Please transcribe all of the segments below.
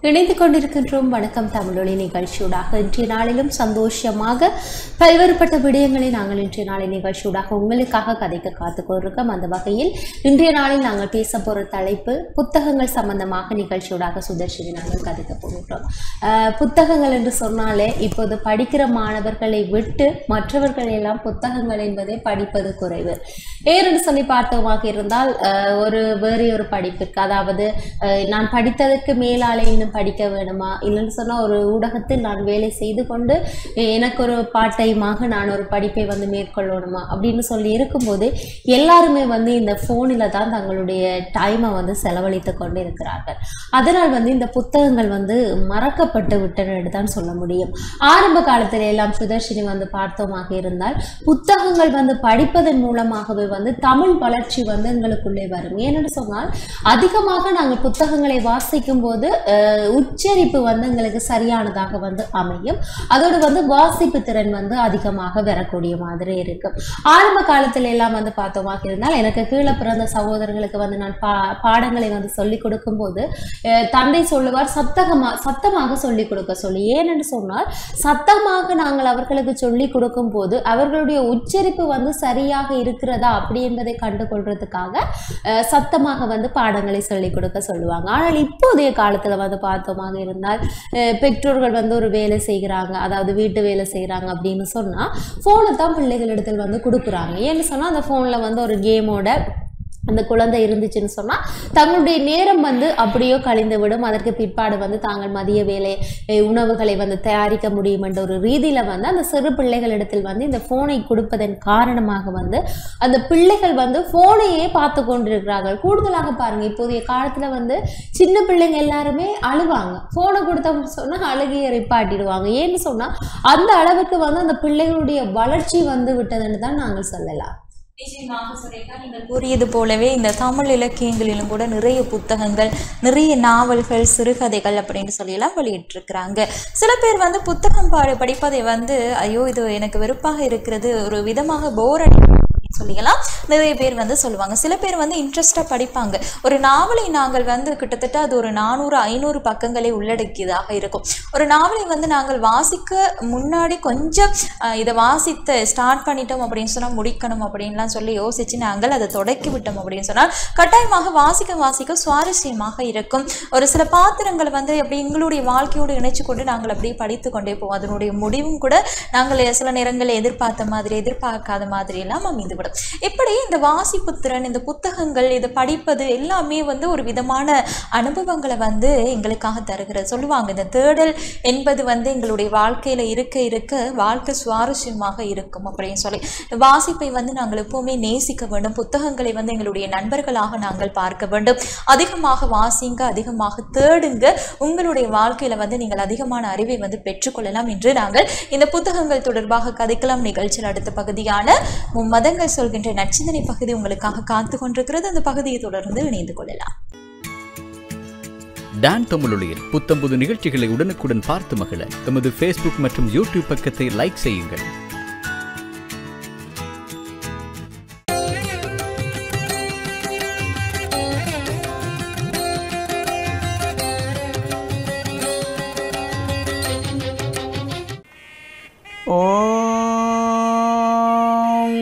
இணைந்து கொண்டிருக்கின்றோம் வணக்கம் தமிழொலி நிகழ்ச்சியூடாக இன்றைய நாளிலும் சந்தோஷமாக பல்வேறுபட்ட விடயங்களை நாங்கள் இன்றைய நாளின் நிகழ்ச்சியூடாக உங்களுக்காக கதைக்க காத்து கொண்டிருக்கோம் அந்த வகையில் இன்றைய நாளில் நாங்கள் பேச போகிற தலைப்பு புத்தகங்கள் சம்பந்தமாக நிகழ்ச்சியூடாக சுதர்ஷினி நாங்கள் கதைக்க போகின்றோம் அஹ், புத்தகங்கள் என்று சொன்னாலே இப்போது படிக்கிற மாணவர்களை விட்டு மற்றவர்கள் எல்லாம் புத்தகங்கள் என்பதை படிப்பது குறைவு ஏன்னு சொல்லி பார்த்தோமாக இருந்தால் அஹ், ஒரு வேறு ஒரு படிப்பிற்கு அதாவது அஹ், நான் படித்ததற்கு மேலாலே இன்னும் படிக்க வேணுமா இல்லைன்னு சொன்னால் ஒரு ஊடகத்தில் நான் வேலை செய்து கொண்டு அஹ், எனக்கு ஒரு பார்ட் டைமாக நான் ஒரு படிப்பை வந்து மேற்கொள்ளணுமா அப்படின்னு சொல்லி இருக்கும்போது எல்லாருமே வந்து இந்த ஃபோனில் தான் தங்களுடைய டைமை வந்து செலவழித்து கொண்டு இருக்கிறார்கள் அதனால் வந்து இந்த புத்தகங்கள் வந்து மறக்கப்பட்டு விட்டன தான் சொல்ல முடியும் ஆரம்ப காலத்தில் எல்லாம் சுதர்ஷினி வந்து பார்த்தோமாக இருந்தால் புத்தகங்கள் வந்து படிப்பதன் மூலமாகவே வந்து தமிழ் வளர்ச்சி வந்து எங்களுக்குள்ளே வரும் ஏனென்று சொன்னால் அதிகமாக நாங்கள் புத்தகங்களை வாசிக்கும் போது அஹ், உச்சரிப்பு வந்து எங்களுக்கு சரியானதாக வந்து அமையும் அதோடு வந்து வாசிப்பு திறன் வந்து அதிகமாக வரக்கூடிய மாதிரி இருக்கும் ஆரம்ப காலத்துல எல்லாம் வந்து பார்த்தோமாக இருந்தால் எனக்கு கீழே பிறந்த சகோதரர்களுக்கு வந்து நான் பா பாடங்களை வந்து சொல்லிக் கொடுக்கும்போது அஹ், தந்தை சொல்லுவார் சத்தகமா சத்தமாக சொல்லிக் கொடுக்க சொல்லி ஏனென்று சொன்னால் சத்தமாக நாங்கள் அவர்களுக்கு சொல்லிக் கொடுக்கும் போது அவர்களுடைய உச்சரிப்பு வந்து சரியாக இருக்கிறதா அப்படி என்பதை கண்டுகொள்றதுக்காக அஹ், சத்தமாக வந்து பாடங்களை சொல்லிக் கொடுக்க சொல்லுவாங்க ஆனால் இப்போதைய காலத்துல வந்து பார்த்தோமாக இருந்தால் அஹ், பெற்றோர்கள் வந்து ஒரு வேலை செய்கிறாங்க அதாவது வீட்டு வேலை செய்கிறாங்க அப்படின்னு சொன்னா ஃபோனை தான் பிள்ளைகளிடத்தில் வந்து கொடுக்குறாங்க ஏன்னு சொன்னா அந்த ஃபோன்ல வந்து ஒரு கேமோட அந்த குழந்தை இருந்துச்சுன்னு சொன்னால் தங்களுடைய நேரம் வந்து அப்படியோ கழிந்து விடும் அதற்கு பிற்பாடு வந்து தாங்கள் மதிய வேலை அஹ், உணவுகளை வந்து தயாரிக்க முடியும் என்ற ஒரு ரீதியில் வந்து அந்த சிறு பிள்ளைகளிடத்தில் வந்து இந்த ஃபோனை கொடுப்பதன் காரணமாக வந்து அந்த பிள்ளைகள் வந்து ஃபோனையே பார்த்து கொண்டிருக்கிறார்கள் கூடுதலாக பாருங்க இப்போதைய காலத்தில் வந்து சின்ன பிள்ளைங்க எல்லாருமே அழுவாங்க ஃபோனை கொடுத்தோம்னு சொன்னால் அழுகையை ரிப்பாட்டிடுவாங்க ஏன்னு சொன்னால் அந்த அளவுக்கு வந்து அந்த பிள்ளைகளுடைய வளர்ச்சி வந்து விட்டதுன்னு தான் நாங்கள் சொல்லலாம் நிச்சயமாக சுரேகா நீங்கள் கூறியது போலவே இந்த தமிழ் இலக்கியங்களிலும் கூட நிறைய புத்தகங்கள் நிறைய நாவல்கள் சிறுகதைகள் அப்படின்னு சொல்லியெல்லாம் வெளியிட்டிருக்கிறாங்க சில பேர் வந்து புத்தகம் பா படிப்பதை வந்து ஐயோ இது எனக்கு வெறுப்பாக இருக்கிறது ஒரு விதமாக போர் அடி அப்படின்னு சொல்லியெல்லாம் நிறைய பேர் வந்து சொல்லுவாங்க சில பேர் வந்து இன்ட்ரெஸ்டாக படிப்பாங்க ஒரு நாவலை நாங்கள் வந்து கிட்டத்தட்ட அது ஒரு நானூறு ஐநூறு பக்கங்களை உள்ளடக்கியதாக இருக்கும் ஒரு நாவலை வந்து நாங்கள் வாசிக்க முன்னாடி கொஞ்சம் அஹ், இதை வாசித்து ஸ்டார்ட் பண்ணிட்டோம் அப்படின்னு சொன்னால் முடிக்கணும் அப்படின்லாம் சொல்லி யோசித்து நாங்கள் அதை தொடக்கி விட்டோம் அப்படின்னு சொன்னால் கட்டாயமாக வாசிக்க வாசிக்க சுவாரஸ்யமாக இருக்கும் ஒரு சில பாத்திரங்களை வந்து அப்படி எங்களுடைய வாழ்க்கையோடு இணைச்சு கொண்டு நாங்கள் அப்படியே படித்து கொண்டே போவோம் அதனுடைய முடிவும் கூட நாங்கள் சில நேரங்களில் எதிர்பார்த்த மாதிரி எதிர்பார்க்காத மாதிரி எல்லாம் அமைந்துவிடும் இப்படி இந்த வாசிப்பு திறன் இந்த புத்தகங்கள் இதை படிப்பது எல்லாமே வந்து ஒரு விதமான அனுபவங்களை வந்து எங்களுக்காக தருகிறது சொல்லுவாங்க இந்த தேடல் என்பது வந்து எங்களுடைய வாழ்க்கையில இருக்க இருக்க வாழ்க்கை சுவாரஸ்யமாக இருக்கும் அப்படின்னு சொல்லி இந்த வாசிப்பை வந்து நாங்கள் எப்பவுமே நேசிக்க வேண்டும் புத்தகங்களை வந்து எங்களுடைய நண்பர்களாக நாங்கள் பார்க்க வேண்டும் அதிகமாக வாசிங்க அதிகமாக தேடுங்க உங்களுடைய வாழ்க்கையில வந்து நீங்கள் அதிகமான அறிவை வந்து பெற்றுக்கொள்ளலாம் என்று நாங்கள் இந்த புத்தகங்கள் தொடர்பாக கதைக்கலாம் நிகழ்ச்சியில் அடுத்த பகுதியான மும்மதங்கள் சொல்கின்ற நச்சிந்தனை பகுதி உங்களுக்காக காத்து கொண்டிருக்கிறது அந்த பகுதியை தொடர்ந்து இணைந்து கொள்ளலாம் டான் தமிழொலியில் புத்தம்புது நிகழ்ச்சிகளை உடனுக்குடன் பார்த்து மகிழ எமது ஃபேஸ்புக் மற்றும் யூடியூப் பக்கத்தை லைக் செய்யுங்கள் ஓம்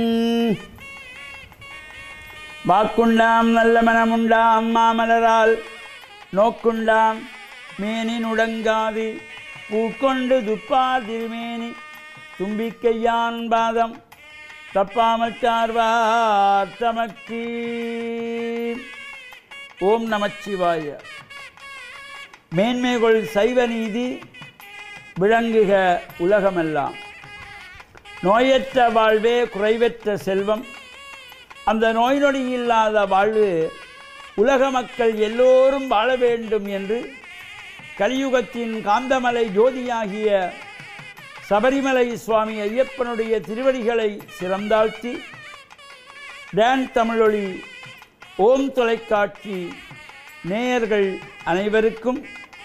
வாக்குண்டாம் நல்ல மனமுண்டாம் மாமலரால் நோக்குண்டாம் மேனி நுடங்காது பூக்கொண்டு துப்பார் திருமேனி தும்பிக்கையான் பாதம் தப்பாமல் சார்வார் தமக்கு ஓம் நமச்சிவாய மேன்மைகள் சைவ நீதி விளங்குக உலகமெல்லாம் நோயற்ற வாழ்வே குறைவற்ற செல்வம் அந்த நோய் நொடி இல்லாத வாழ்வு உலக மக்கள் எல்லோரும் வாழ வேண்டும் என்று கலியுகத்தின் காந்தமலை ஜோதியாகிய சபரிமலை சுவாமி ஐயப்பனுடைய திருவடிகளை சிறந்தாழ்த்தி டான் தமிழொலி ஓம் தொலைக்காட்சி நேயர்கள் அனைவருக்கும்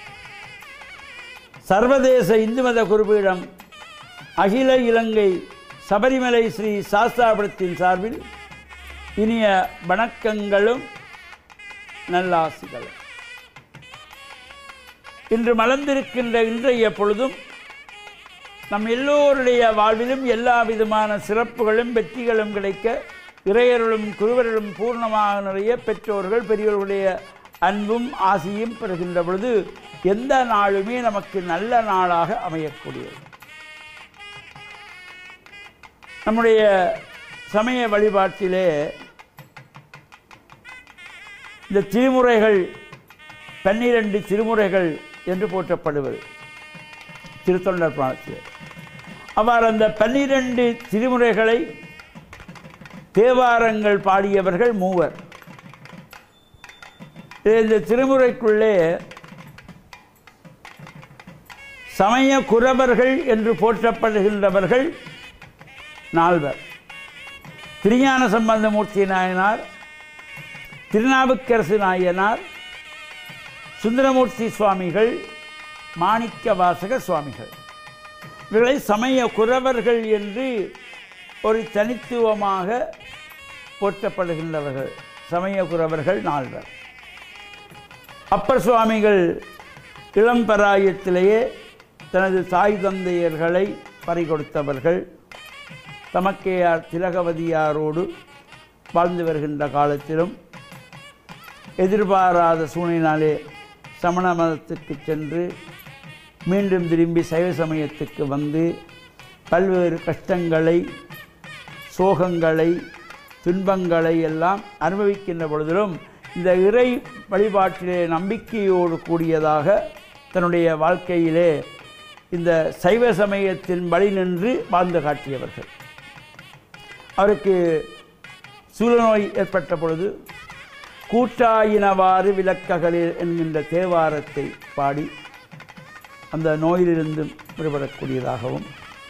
சர்வதேச இந்து மத குருபீடம் அகில இலங்கை சபரிமலை ஸ்ரீ சாஸ்தாபுரத்தின் சார்பில் இனிய வணக்கங்களும் நல்லாசிகளும் இன்று மலர்ந்திருக்கின்ற இன்றைய பொழுதும் நம் எல்லோருடைய வாழ்விலும் எல்லா விதமான சிறப்புகளும் வெற்றிகளும் கிடைக்க இறையர்களும் குருவர்களும் பூர்ணமாக நிறைய பெற்றோர்கள் பெரியோர்களுடைய அன்பும் ஆசியும் பெறுகின்ற பொழுது எந்த நாளுமே நமக்கு நல்ல நாளாக அமையக்கூடியது நம்முடைய சமய வழிபாட்டிலே இந்த திருமுறைகள் பன்னிரண்டு திருமுறைகள் என்று போற்றப்படுவது திருத்தொண்டர் புராணத்தில் அவ்வாறு அந்த பன்னிரண்டு திருமுறைகளை தேவாரங்கள் பாடியவர்கள் மூவர் இந்த திருமுறைக்குள்ளே சமய குரவர்கள் என்று போற்றப்படுகின்றவர்கள் நால்வர் திருஞான சம்பந்தமூர்த்தி நாயனார் திருநாவுக்கரசு நாயனார் சுந்தரமூர்த்தி சுவாமிகள் மாணிக்க வாசக சுவாமிகள் இவர்களை சமய குரவர்கள் என்று ஒரு தனித்துவமாக போற்றப்படுகின்றவர்கள் சமய குரவர்கள் நால்வர் அப்பர் சுவாமிகள் இளம்பராயத்திலேயே தனது தாய் தந்தையர்களை பறிகொடுத்தவர்கள் தமக்கையார் திலகவதியாரோடு வாழ்ந்து வருகின்ற காலத்திலும் எதிர்பாராத சூழ்நிலாலே சமண மதத்துக்கு சென்று மீண்டும் திரும்பி சைவ சமயத்துக்கு வந்து பல்வேறு கஷ்டங்களை சோகங்களை துன்பங்களை எல்லாம் அனுபவிக்கின்ற பொழுதிலும் இந்த இறை வழிபாட்டிலே நம்பிக்கையோடு கூடியதாக தன்னுடைய வாழ்க்கையிலே இந்த சைவ சமயத்தின் வழி நின்று வாழ்ந்து காட்டியவர்கள் அவருக்கு சூழநோய் ஏற்பட்ட பொழுது கூட்டாயினவாறு விளக்ககளில் என்கின்ற தேவாரத்தை பாடி அந்த நோயிலிருந்து விடுபடக்கூடியதாகவும்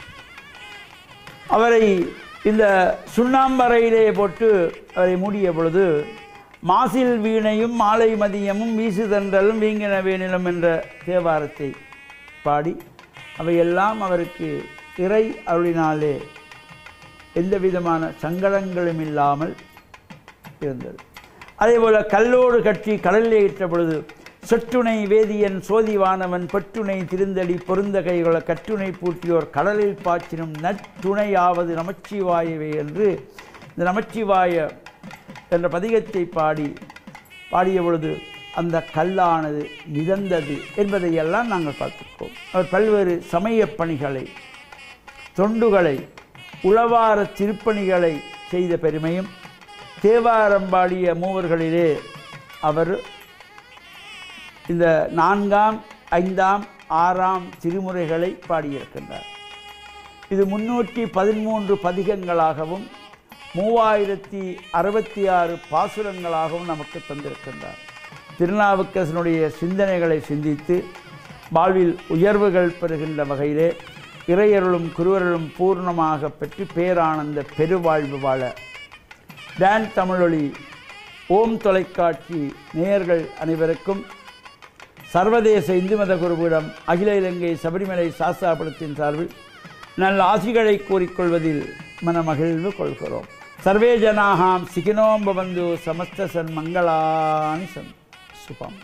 அவரை இந்த சுண்ணாம்பறையிலே போட்டு அவரை மூடிய பொழுது மாசில் வீணையும் மாலை மதியமும் வீசுதன்றலும் வீங்கின வேணிலும் என்ற தேவாரத்தை பாடி அவையெல்லாம் அவருக்கு இறை அருளினாலே எந்த விதமான சங்கடங்களும் இல்லாமல் இருந்தது அதேபோல கல்லோடு கட்டி கடலிலே இட்ட பொழுது சொற்றுணை வேதியன் சோதிவானவன் பெற்றுணை திருந்தடி பொருந்த கைகள கட்டுணை பூட்டியோர் கடலில் பாய்ச்சினும் நற்றுணையாவது நமச்சிவாயவே என்று இந்த நமச்சிவாய என்ற பதிகத்தை பாடி பாடிய பொழுது அந்த கல்லானது மிதந்தது என்பதையெல்லாம் நாங்கள் பார்த்துக்கோம் அவர் பல்வேறு சமயப் பணிகளை தொண்டுகளை உளவார திருப்பணிகளை செய்த பெருமையும் தேவாரம் பாடிய மூவர்களிலே அவர் இந்த நான்காம் ஐந்தாம் ஆறாம் திருமுறைகளை பாடியிருக்கின்றார் இது முன்னூற்றி பதிமூன்று பதிகங்களாகவும் மூவாயிரத்தி அறுபத்தி ஆறு பாசுரங்களாகவும் நமக்கு தந்திருக்கின்றார் திருநாவுக்கரசனுடைய சிந்தனைகளை சிந்தித்து வாழ்வில் உயர்வுகள் பெறுகின்ற வகையிலே இறையருளும் குருவருளும் பூர்ணமாக பெற்று பேரானந்த பெருவாழ்வு வாழ டான் தமிழொலி ஓம் தொலைக்காட்சி நேயர்கள் அனைவருக்கும் சர்வதேச இந்து மத குருபீடம் அகில இலங்கை சபரிமலை சாஸ்தாபுரத்தின் சார்பில் நல்ல ஆசிகளை கூறிக்கொள்வதில் மனமகிழ்வு கொள்கிறோம் சர்வே ஜனாகாம் சிகினோம் பவந்து சமஸ்த சன் மங்களானி சன் சுபம்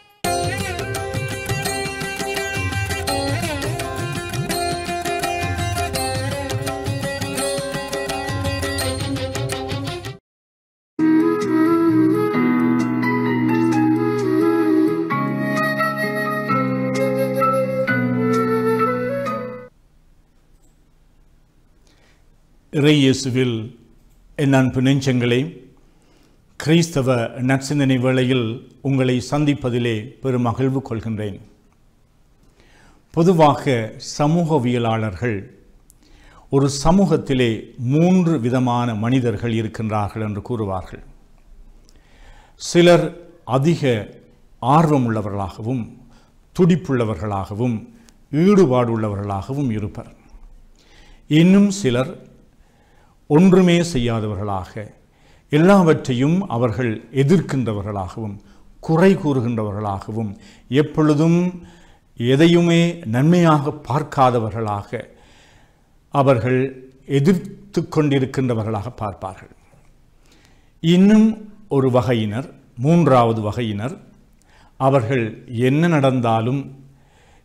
இறையேசுவில் என் அன்பு நெஞ்சங்களே கிறிஸ்தவ நற்சிந்தனை வேளையில் உங்களை சந்திப்பதிலே பெரும் மகிழ்வு கொள்கின்றேன் பொதுவாக சமூகவியலாளர்கள் ஒரு சமூகத்திலே மூன்று விதமான மனிதர்கள் இருக்கின்றார்கள் என்று கூறுவார்கள் சிலர் அதிக ஆர்வமுள்ளவர்களாகவும் துடிப்புள்ளவர்களாகவும் ஈடுபாடுள்ளவர்களாகவும் இருப்பர் இன்னும் சிலர் ஒன்றுமே செய்யாதவர்களாக எல்லாவற்றையும் அவர்கள் எதிர்க்கின்றவர்களாகவும் குறை கூறுகின்றவர்களாகவும் எப்பொழுதும் எதையுமே நன்மையாக பார்க்காதவர்களாக அவர்கள் எதிர்த்து கொண்டிருக்கின்றவர்களாக பார்ப்பார்கள் இன்னும் ஒரு வகையினர் மூன்றாவது வகையினர் அவர்கள் என்ன நடந்தாலும்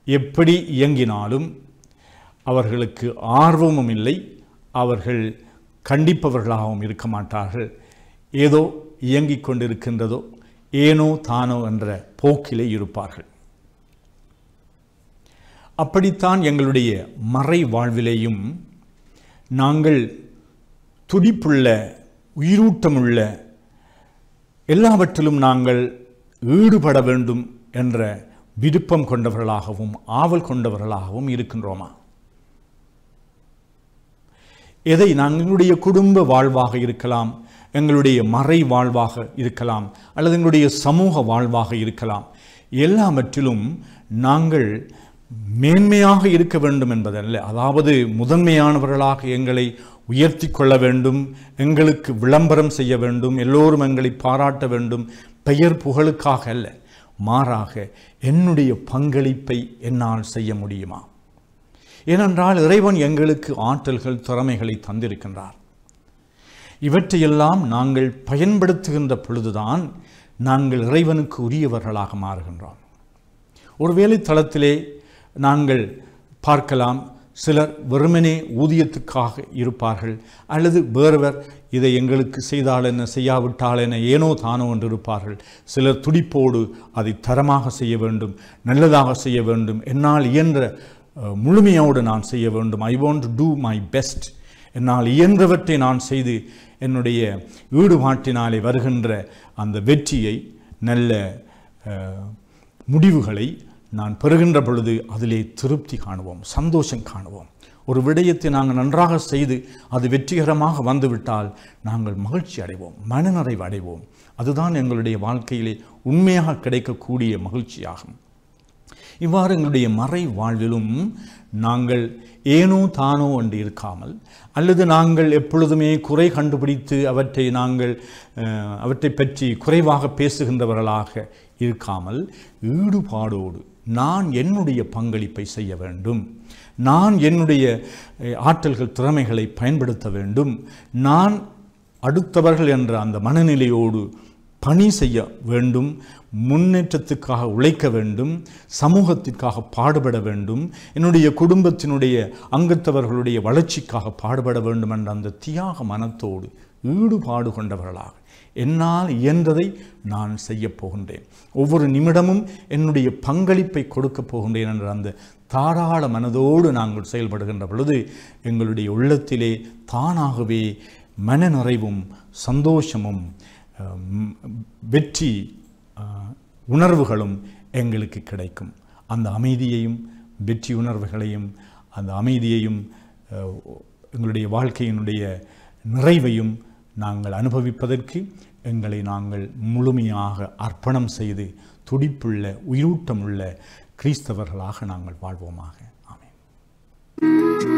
எப்படி இயங்கினாலும் அவர்களுக்கு ஆர்வமும் இல்லை அவர்கள் கண்டிப்பவர்களாகவும் இருக்க மாட்டார்கள் ஏதோ இயங்கிக் கொண்டிருக்கின்றதோ ஏனோ தானோ என்ற போக்கிலே இருப்பார்கள் அப்படித்தான் எங்களுடைய மறை வாழ்விலேயும் நாங்கள் துடிப்புள்ள உயிரூட்டமுள்ள எல்லாவற்றிலும் நாங்கள் ஈடுபட வேண்டும் என்ற விருப்பம் கொண்டவர்களாகவும் ஆவல் கொண்டவர்களாகவும் இருக்கின்றோமா எதை எங்களுடைய குடும்ப வாழ்வாக இருக்கலாம் எங்களுடைய மறை வாழ்வாக இருக்கலாம் அல்லது எங்களுடைய சமூக வாழ்வாக இருக்கலாம் எல்லாவற்றிலும் நாங்கள் மேன்மையாக இருக்க வேண்டும் என்பதல்ல அதாவது முதன்மையானவர்களாக எங்களை உயர்த்தி கொள்ள வேண்டும் எங்களுக்கு விளம்பரம் செய்ய வேண்டும் எல்லோரும் எங்களை பாராட்ட வேண்டும் பெயர் புகழுக்காக அல்ல மாறாக என்னுடைய பங்களிப்பை என்னால் செய்ய முடியுமா ஏனென்றால் இறைவன் எங்களுக்கு ஆற்றல்கள் திறமைகளை தந்திருக்கின்றார் இவற்றையெல்லாம் நாங்கள் பயன்படுத்துகின்ற பொழுதுதான் நாங்கள் இறைவனுக்கு உரியவர்களாக மாறுகின்றோம் ஒரு வேலைத்தளத்திலே நாங்கள் பார்க்கலாம் சிலர் வெறுமனே ஊதியத்துக்காக இருப்பார்கள் அல்லது வேறுவர் இதை எங்களுக்கு செய்தால் என்ன செய்யாவிட்டால் என்ன ஏனோ தானோ என்று இருப்பார்கள் சிலர் துடிப்போடு அதை தரமாக செய்ய வேண்டும் நல்லதாக செய்ய வேண்டும் என்னால் இயன்ற அஹ், முழுமையோடு நான் செய்ய வேண்டும் I want to do my best என்னால் இயன்றவற்றை நான் செய்து என்னுடைய ஈடுபாட்டினாலே வருகின்ற அந்த வெற்றியை நல்ல அஹ், முடிவுகளை நான் பெறுகின்ற பொழுது அதிலே திருப்தி காணுவோம் சந்தோஷம் காணுவோம் ஒரு விடயத்தை நாங்கள் நன்றாக செய்து அது வெற்றிகரமாக வந்துவிட்டால் நாங்கள் மகிழ்ச்சி அடைவோம் மனநிறைவு அடைவோம் அதுதான் எங்களுடைய வாழ்க்கையிலே உண்மையாக கிடைக்கக்கூடிய மகிழ்ச்சியாகும் இவ்வாறு எங்களுடைய மறை வாழ்விலும் நாங்கள் ஏனோ தானோ என்று இருக்காமல் அல்லது நாங்கள் எப்பொழுதுமே குறை கண்டுபிடித்து அவற்றை நாங்கள் அஹ், அவற்றை பற்றி குறைவாக பேசுகின்றவர்களாக இருக்காமல் ஈடுபாடோடு நான் என்னுடைய பங்களிப்பை செய்ய வேண்டும் நான் என்னுடைய அஹ், ஆற்றல்கள் திறமைகளை பயன்படுத்த வேண்டும் நான் அடுத்தவர்கள் என்ற அந்த மனநிலையோடு பணி செய்ய வேண்டும் முன்னேற்றத்துக்காக உழைக்க வேண்டும் சமூகத்திற்காக பாடுபட வேண்டும் என்னுடைய குடும்பத்தினுடைய அங்கத்தவர்களுடைய வளர்ச்சிக்காக பாடுபட வேண்டும் என்ற அந்த தியாக மனத்தோடு ஈடுபாடு கொண்டவர்களாக என்னால் இயன்றதை நான் செய்யப் போகின்றேன் ஒவ்வொரு நிமிடமும் என்னுடைய பங்களிப்பை கொடுக்கப் போகின்றேன் என்ற அந்த தாராள மனதோடு நாங்கள் செயல்படுகின்ற பொழுது எங்களுடைய உள்ளத்திலே தானாகவே மனநிறைவும் சந்தோஷமும் அஹ், வெற்றி அஹ், உணர்வுகளும் எங்களுக்கு கிடைக்கும் அந்த அமைதியையும் வெற்றி உணர்வுகளையும் அந்த அமைதியையும் அஹ், எங்களுடைய வாழ்க்கையினுடைய நிறைவையும் நாங்கள் அனுபவிப்பதற்கு எங்களை நாங்கள் முழுமையாக அர்ப்பணம் செய்து துடிப்புள்ள உயிரூட்டமுள்ள கிறிஸ்தவர்களாக நாங்கள் வாழ்வோமாக ஆமென்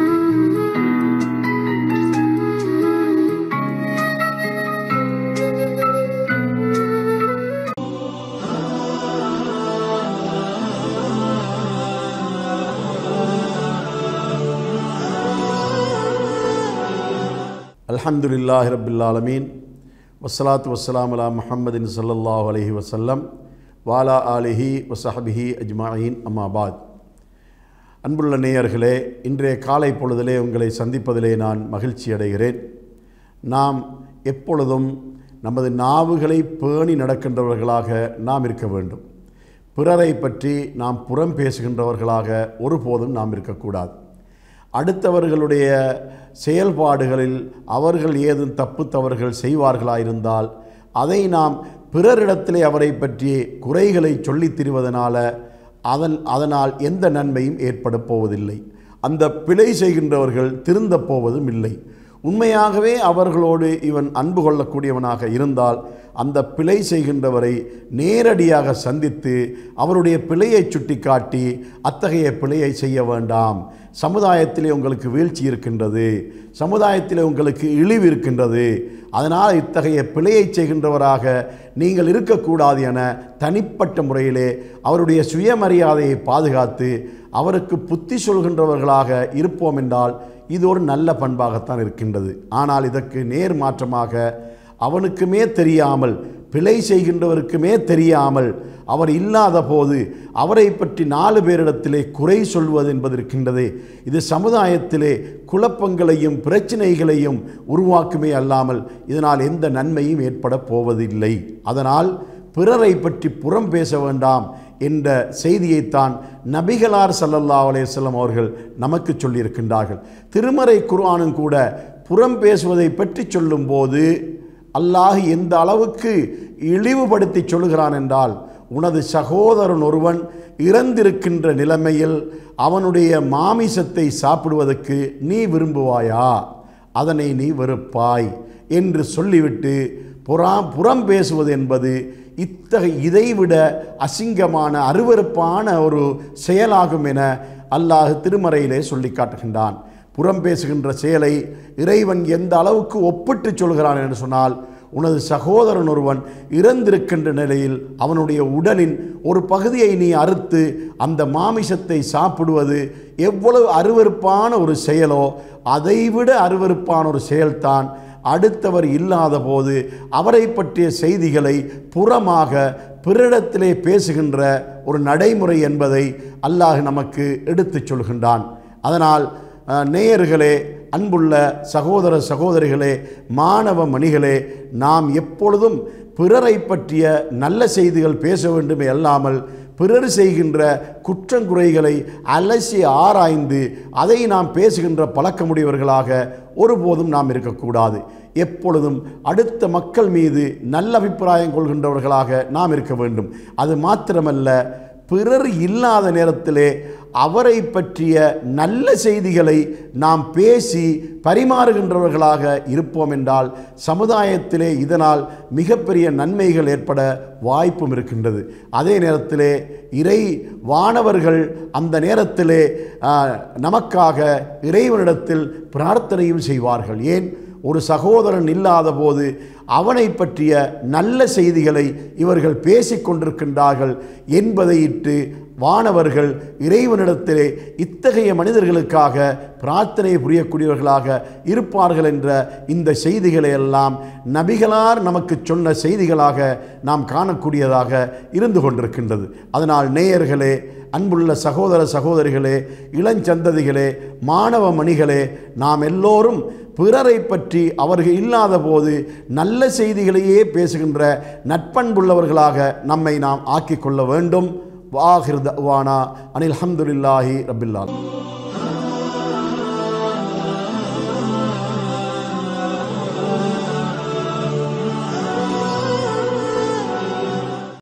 அல்ஹம்துலில்லாஹி ரபில் ஆலமீன் வஸ்ஸலாத்து வஸ்ஸலாம் அலா முஹம்மதின் ஸல்லல்லாஹு அலைஹி வஸல்லம் வாலா ஆலிஹி வசஹபிஹி அஜ்மாயின் அம்மாபாத் அன்புள்ள நேயர்களே இன்றைய காலை பொழுதிலே உங்களை சந்திப்பதிலே நான் மகிழ்ச்சி அடைகிறேன் நாம் எப்பொழுதும் நமது நாவுகளை பேணி நடக்கின்றவர்களாக நாம் இருக்க வேண்டும் பிறரை பற்றி நாம் புறம் பேசுகின்றவர்களாக ஒருபோதும் நாம் இருக்கக்கூடாது அடுத்தவர்களுடைய செயல்பாடுகளில் அவர்கள் ஏதும் தப்பு தவறுகள் செய்வார்களாயிருந்தால் அதை நாம் பிறரிடத்திலே அவரை பற்றி குறைகளை சொல்லித் திரிவதனால அதன் அதனால் எந்த நன்மையும் ஏற்பட போவதில்லை அந்த பிழை செய்கின்றவர்கள் திருந்தப் போவதும் இல்லை உண்மையாகவே அவர்களோடு இவன் அன்பு கொள்ளக்கூடியவனாக இருந்தால் அந்த பிழை செய்கின்றவரை நேரடியாக சந்தித்து அவருடைய பிழையை சுட்டிக்காட்டி அத்தகைய பிழையை செய்ய வேண்டாம் சமுதாயத்திலே உங்களுக்கு வீழ்ச்சி இருக்கின்றது சமுதாயத்திலே உங்களுக்கு இழிவு இருக்கின்றது அதனால் இத்தகைய பிழையை செய்கின்றவராக நீங்கள் இருக்கக்கூடாது என தனிப்பட்ட முறையிலே அவருடைய சுயமரியாதையை பாதுகாத்து அவருக்கு புத்தி சொல்கின்றவர்களாக இருப்போம் என்றால் இது ஒரு நல்ல பண்பாகத்தான் இருக்கின்றது ஆனால் இதற்கு நேர் மாற்றமாக அவனுக்குமே தெரியாமல் பிழை செய்கின்றவருக்குமே தெரியாமல் அவர் இல்லாத போது அவரை பற்றி நாலு பேரிடத்திலே குறை சொல்வது என்பது இருக்கின்றதே இது சமுதாயத்திலே குழப்பங்களையும் பிரச்சனைகளையும் உருவாக்குமே அல்லாமல் இதனால் எந்த நன்மையும் ஏற்பட போவதில்லை அதனால் பிறரை பற்றி புறம் பேச வேண்டாம் என்ற செய்தியைத்தான் நபிகளார் ஸல்லல்லாஹு அலைஹி வஸல்லம் அவர்கள் நமக்கு சொல்லியிருக்கின்றார்கள் திருமறை குர்ஆனும் கூட புறம் பேசுவதை பற்றி சொல்லும்போது அல்லாஹ் எந்த அளவுக்கு இழிவுபடுத்தி சொல்கிறான் என்றால் உனது சகோதரன் ஒருவன் இறந்திருக்கின்ற நிலைமையில் அவனுடைய மாமிசத்தை சாப்பிடுவதற்கு நீ விரும்புவாயா அதனை நீ வெறுப்பாய் என்று சொல்லிவிட்டு புறம் புறம் பேசுவது என்பது இத்தகைய இதைவிட அசிங்கமான அருவருப்பான ஒரு செயலாகும் என அல்லாஹ் திருமறையிலே சொல்லி காட்டுகின்றான் புறம் பேசுகின்ற செயலை இறைவன் எந்த அளவுக்கு ஒப்பிட்டு சொல்கிறான் என்று சொன்னால் உனது சகோதரன் ஒருவன் இறந்திருக்கின்ற நிலையில் அவனுடைய உடலின் ஒரு பகுதியை நீ அறுத்து அந்த மாமிசத்தை சாப்பிடுவது எவ்வளவு அருவருப்பான ஒரு செயலோ அதைவிட அருவருப்பான ஒரு செயல்தான் அடுத்தவர் இல்லாத போது அவரை பற்றிய செய்திகளை புறமாக பிறரிடத்திலே பேசுகின்ற ஒரு நடைமுறை என்பதை அல்லாஹ் நமக்கு எடுத்துச் சொல்கின்றான் அதனால் அஹ், நேயர்களே அன்புள்ள சகோதர சகோதரிகளே மாணவ மணிகளே நாம் எப்பொழுதும் பிறரை பற்றிய நல்ல செய்திகள் பேச வேண்டுமே அல்லாமல் பிறர் செய்கின்ற குற்றங்குறைகளை அலசி ஆராய்ந்து அதை நாம் பேசுகின்ற பழக்கமுடையவர்களாக ஒருபோதும் நாம் இருக்கக்கூடாது எப்பொழுதும் அடுத்த மக்கள் மீது நல்ல அபிப்பிராயம் கொள்கின்றவர்களாக நாம் இருக்க வேண்டும் அது மாத்திரமல்ல பிறர் இல்லாத நேரத்திலே அவரை பற்றிய நல்ல செய்திகளை நாம் பேசி பரிமாறுகின்றவர்களாக இருப்போம் என்றால் சமுதாயத்திலே இதனால் மிகப்பெரிய நன்மைகள் ஏற்பட வாய்ப்பும் இருக்கின்றது அதே நேரத்திலே இறை வானவர்கள் அந்த நேரத்திலே ஆ, நமக்காக இறைவனிடத்தில் பிரார்த்தனையும் செய்வார்கள் ஏன் ஒரு சகோதரன் இல்லாத போது அவனை பற்றிய நல்ல செய்திகளை இவர்கள் பேசிக் கொண்டிருக்கின்றார்கள் என்பதை இட்டு வானவர்கள் இறைவனிடத்திலே இத்தகைய மனிதர்களுக்காக பிரார்த்தனை புரியக்கூடியவர்களாக இருப்பார்கள் என்ற இந்த செய்திகளை எல்லாம் நபிகளார் நமக்கு சொன்ன செய்திகளாக நாம் காணக்கூடியதாக இருந்து கொண்டிருக்கின்றது அதனால் நேயர்களே அன்புள்ள சகோதர சகோதரிகளே இளஞ்சந்ததிகளே மாணவ மணிகளே நாம் எல்லோரும் பிறரை பற்றி அவர்கள் இல்லாத போது நல்ல செய்திகளையே பேசுகின்ற நட்பண்புள்ளவர்களாக நம்மை நாம் ஆக்கிக் கொள்ள வேண்டும் வாஹிர் தவானா அனில் அஹமதுல்லாஹி ரபில்லால்